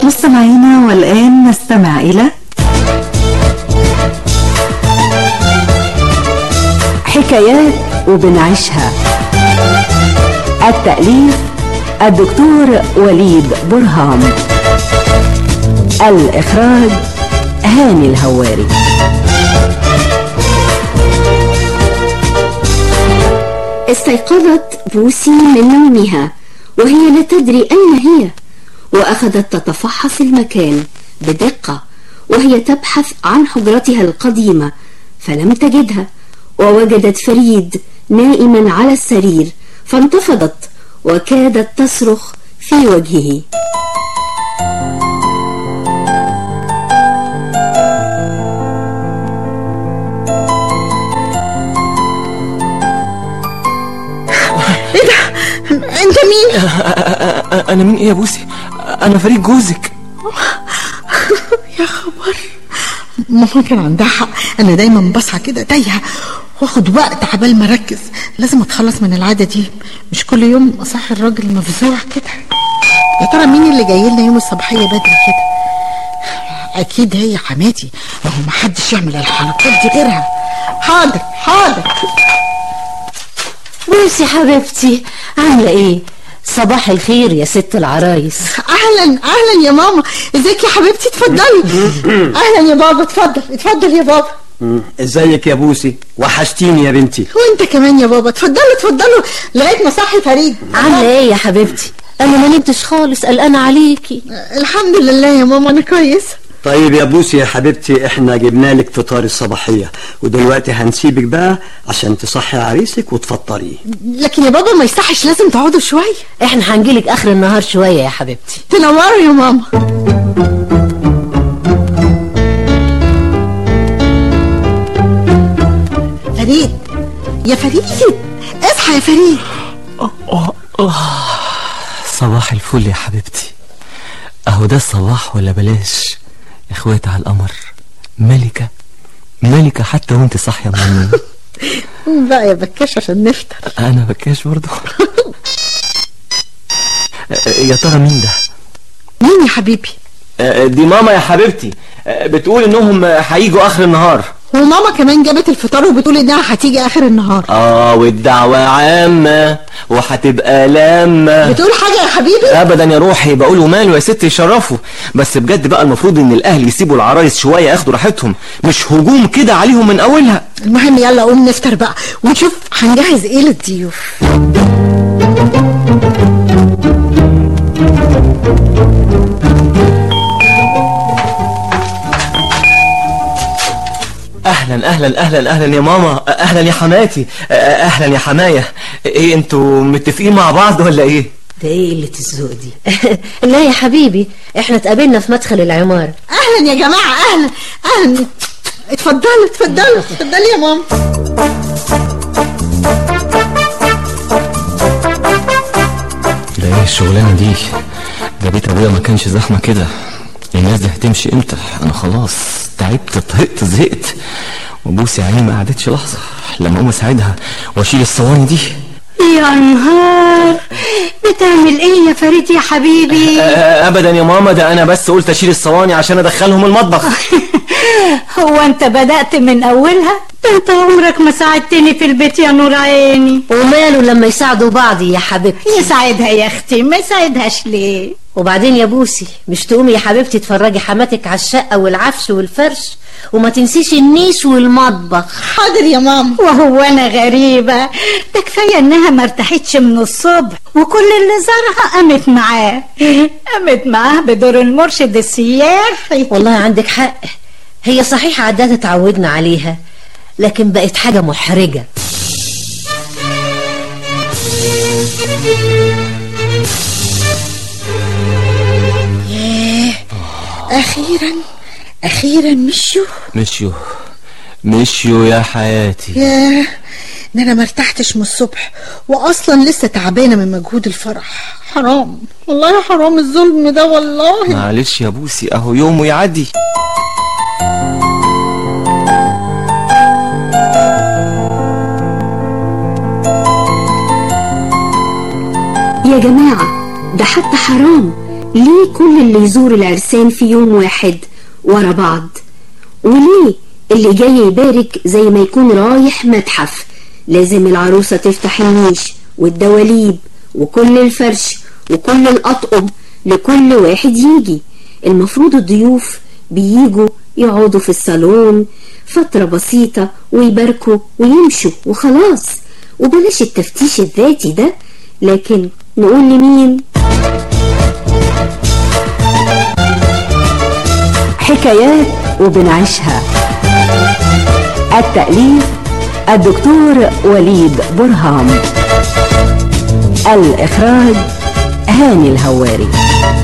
مستمعينا والآن نستمع إلى حكايات وبنعيشها التأليف الدكتور وليد برهام الإخراج هاني الهواري استيقظت بوسي من نومها وهي لا تدري أين هي وأخذت تتفحص المكان بدقة وهي تبحث عن حجرتها القديمة فلم تجدها ووجدت فريد نائما على السرير فانتفضت وكادت تصرخ في وجهه ايه ده انت مين انا مين ايه يا بوسي انا فريد جوزك يا خبر ماما كان عندها حق انا دايما بصحى كده تايهه واخد وقت عبال ما اركز لازم اتخلص من العاده دي مش كل يوم اصحي الراجل المفزوع كده يا ترى مين اللي جاي لنا يوم الصباحيه بدري كده اكيد هي حماتي ما هو محدش يعمل الحركات دي غيرها حاضر حاضر بوسي حبيبتي عاملة ايه صباح الخير يا ست العرايس اهلا اهلا يا ماما ازيك يا حبيبتي اتفضلي اهلا يا بابا اتفضل اتفضل يا بابا ازيك يا بوسي وحشتيني يا بنتي وانت كمان يا بابا اتفضلوا اتفضلوا لغايه ما صحي فريد عاملة ايه يا حبيبتي انا ما نمتش خالص قلقانة عليكي الحمد لله يا ماما انا كويسه طيب يا بوسي يا حبيبتي احنا جبنا لك فطار الصباحيه ودلوقتي هنسيبك بقى عشان تصحي عريسك وتفطريه لكن يا بابا ما يصحش لازم تقعدوا شويه احنا هنجيلك اخر النهار شوية يا حبيبتي تنوروا يا ماما فريد يا فريد اصحى يا فريد صباح الفل يا حبيبتي اهو ده الصباح ولا بلاش يا اخواتي على القمر ملكة ملكة حتى وانت صاحية من النوم قوم بقى يا بكاش عشان نفطر انا بكاش برضو يا ترى مين ده مين يا حبيبي دي ماما يا حبيبتي بتقول انهم هيجوا اخر النهار وماما كمان جابت الفطار وبتقول انها هتيجي اخر النهار اه والدعوة عامة وهتبقى لامة بتقول حاجه يا حبيبي ابدا يا روحي بقوله ماله يا ست يشرفوا بس بجد بقى المفروض ان الاهل يسيبوا العرايس شويه ياخدوا راحتهم مش هجوم كده عليهم من اولها المهم يلا قوم نفطر بقى ونشوف هنجهز ايه للضيوف اهلا اهلا اهلا اهلا يا ماما اهلا يا حماتي اهلا يا حمايه ايه انتوا متفقين مع بعض ولا ايه ده ايه قلة الذوق دي لا يا حبيبي احنا اتقابلنا في مدخل العمارة اهلا يا جماعه اهلا اهلا اتفضلوا اتفضلوا اتفضلي يا ماما ده ايه الشغلانه دي ده بيت ابويا ما كانش زحمه كده الناس دي هتمشي امتى انا خلاص تعبت طهقت زهقت وبوسي عيني ما قعدتش لحظه لما اقوم اساعدها واشيل الصواني دي يا نهار بتعمل ايه يا فريد يا حبيبي آه، ابدا يا ماما ده انا بس قلت اشيل الصواني عشان ادخلهم المطبخ هو انت بدأت من اولها ده انت عمرك ما ساعدتني في البيت يا نور عيني وماله لما يساعدوا بعض يا حبيبتي يساعدها يا اختي ما يساعدهاش ليه وبعدين يا بوسي مش تقومي يا حبيبتي تفرجي حماتك على الشقة والعفش والفرش وما تنسيش النيش والمطبخ حاضر يا ماما وهو انا غريبة ده كفاية انها ما ارتاحتش من الصبح وكل اللي زارها قامت معاه قامت معاه بدور المرشد السياحي والله عندك حق هي صحيح عادات اتعودنا عليها لكن بقت حاجة محرجة ياه اخيرا اخيرا مشوا مشيوا مشيوا يا حياتي ياه ده انا ما ارتحتش من الصبح واصلا لسه تعبانه من مجهود الفرح حرام والله حرام الظلم ده والله معلش يا بوسي اهو يوم ويعدي يا جماعة ده حتى حرام ليه كل اللي يزور العرسان في يوم واحد ورا بعض وليه اللي جاي يبارك زي ما يكون رايح متحف لازم العروسة تفتح النيش والدواليب وكل الفرش وكل الأطقم لكل واحد يجي المفروض الضيوف بييجوا يقعدوا في الصالون فترة بسيطة ويباركوا ويمشوا وخلاص وبلاش التفتيش الذاتي ده لكن نقول لمين حكايات وبنعيشها التأليف الدكتور وليد برهام الإخراج هاني الهواري